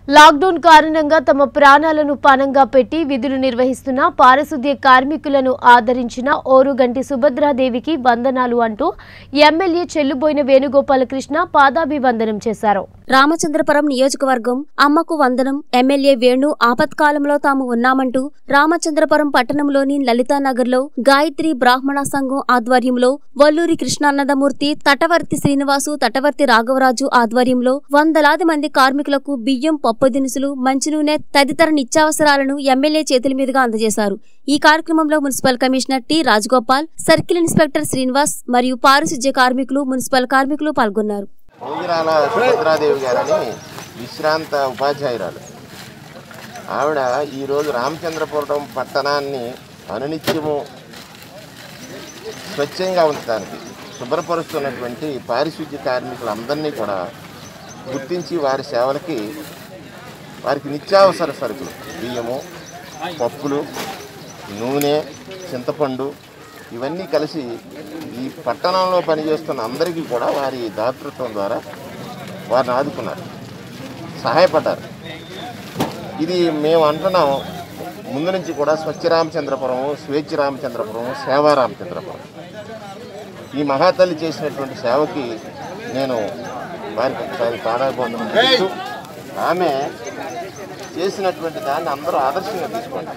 Lockdown కారణంగా తమ ప్రాణాలను పణంగా పెట్టి విధులు నిర్వహిస్తున్న పారిశుద్ధ్య కార్మికులను ఆదరించిన ఓరుగంటి సుభద్రాదేవికి వందనాలు అంటూ ఎమ్మెల్యే చెల్లుబోయిన వేణుగోపాలకృష్ణ పాదాభివందనం చేశారు రామచంద్రపురం నియోజకవర్గం అమ్మకు వందనం ఎమ్మెల్యే వేణు ఆపత్కాలంలో తాము ఉన్నామంటూ రామచంద్రపురం పట్టణంలోని లలితానగర్లో గాయత్రి బ్రాహ్మణ సంఘం ఆధ్వర్యంలో వల్లూరి కృష్ణానందమూర్తి తటవర్తి శ్రీనివాసు తటవర్తి రాఘవరాజు ఆధ్వర్యంలో వందలాది మంది కార్మికులకు బియ్యం పప్పు దినుసులు మంచినూనె తదితర నిత్యావసరాలను ఎమ్మెల్యే చేతుల మీదుగా అందజేశారు ఈ కార్యక్రమంలో municipal commissioner T Rajagopal circle inspector Srinivas మరియు పారిశుధ్య కార్మికులు మున్సిపల్ కార్మికులు పాల్గొన్నారు భోగిరాల సుభద్రాదేవి గారని విశ్రాంత ఉపాధ్యాయురాలు ఆవిడ ఈరోజు రామచంద్రపురం పట్టణాన్ని అనునిత్యము స్వచ్ఛంగా ఉంచడానికి శుభ్రపరుస్తున్నటువంటి పారిశుద్ధ్య కార్మికులందరినీ కూడా గుర్తించి వారి సేవలకి వారికి నిత్యావసర సరుకులు బియ్యము పప్పులు నూనె చింతపండు ఇవన్నీ కలిసి ఈ పట్టణంలో పనిచేస్తున్న అందరికీ కూడా వారి దాతృత్వం ద్వారా వారిని ఆదుకున్నారు సహాయపడ్డారు ఇది మేము అంటున్నాం ముందు నుంచి కూడా స్వచ్ఛ రామచంద్రపురం స్వేచ్ఛ రామచంద్రపురం సేవా రామచంద్రపురం ఈ మహాతల్లి చేసినటువంటి సేవకి నేను వారికి ఒకసారి పాడాభివందనం చేస్తూ ఆమె చేసినటువంటి దాన్ని అందరూ ఆదర్శంగా తీసుకోండి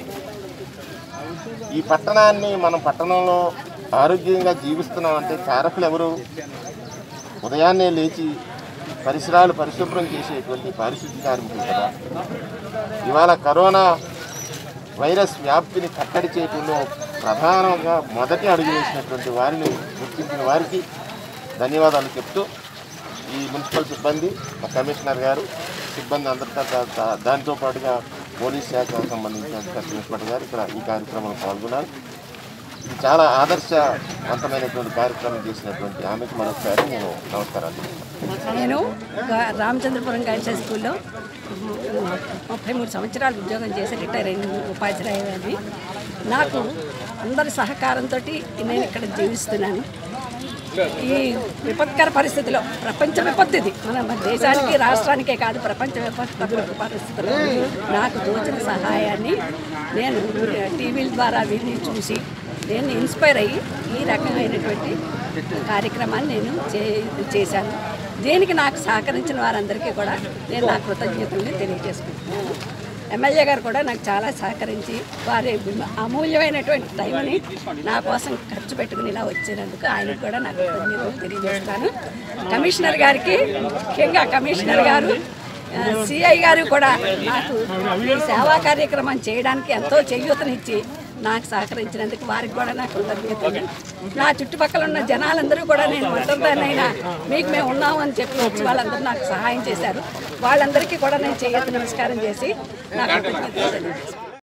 ఈ పట్టణాన్ని మనం పట్టణంలో ఆరోగ్యంగా జీవిస్తున్నామంటే కారకులు ఎవరు ఉదయాన్నే లేచి పరిసరాలు పరిశుభ్రం చేసేటువంటి పారిశుద్ధ్య కార్మికులు కదా ఇవాళ కరోనా వైరస్ వ్యాప్తిని కట్టడి చేయడంలో ప్రధానంగా మొదటి అడుగు వేసినటువంటి వారిని గుర్తించిన వారికి ధన్యవాదాలు చెప్తూ ఈ మున్సిపల్ సిబ్బంది మా కమిషనర్ గారు సిబ్బంది అందరితో దా- దా- దాంతో పాటుగా పోలీస్ శాఖకు సంబంధించిన సబ్ ఇన్స్పెక్టర్ గారు ఇక్కడ ఈ కార్యక్రమంలో పాల్గొన్నారు ఇది చాలా ఆదర్శవంతమైనటువంటి కార్యక్రమం చేసినటువంటి ఆమెకు మరొకసారి నేను నమస్కారాలు తెలుపుతున్నాను. నేను గా- రామచంద్రపురం గర్ల్స్ హై స్కూల్లో ముప్పై మూడు సంవత్సరాలు ఉద్యోగం చేసి రిటైర్ అయిన ఉపాధ్యాయురాలి నాకు అందరి సహకారంతో నేను ఇక్కడ జీవిస్తున్నాను ఈ విపత్కర పరిస్థితిలో ప్రపంచ విపత్తు ఇది మన మన దేశానికి రాష్ట్రానికే కాదు ప్రపంచ విపత్కర పరిస్థితుల్లో నాకు తోచిన సహాయాన్ని నేను టీవీల ద్వారా విని చూసి నేను ఇన్స్పైర్ అయ్యి ఈ రకమైనటువంటి కార్యక్రమాన్ని నేను చే చేశాను దీనికి నాకు సహకరించిన వారందరికీ కూడా నేను నా కృతజ్ఞతల్ని తెలియజేసుకుంటున్నాను ఎమ్మెల్యే గారు కూడా నాకు చాలా సహకరించి వారి అమూల్యమైనటువంటి టైంని నా కోసం ఖర్చు పెట్టుకుని ఇలా వచ్చినందుకు ఆయనకు కూడా నాకు కృతజ్ఞతలు తెలియజేస్తాను కమిషనర్ గారికి ముఖ్యంగా కమిషనర్ గారు సిఐ గారు కూడా నాకు ఈ సేవా కార్యక్రమం చేయడానికి ఎంతో చేయూతనిచ్చి నాకు సహకరించినందుకు వారికి కూడా నాకు కృతజ్ఞతలు నా చుట్టుపక్కల ఉన్న జనాలందరూ కూడా నేను ఒంటరిదానైనా మీకు మేము ఉన్నాము అని చెప్పి వచ్చి వాళ్ళందరూ నాకు సహాయం చేశారు వాళ్ళందరికీ కూడా నేను చేయొద్దు నమస్కారం చేసి నాకు కృతజ్ఞతలు తెలియజేస్తాను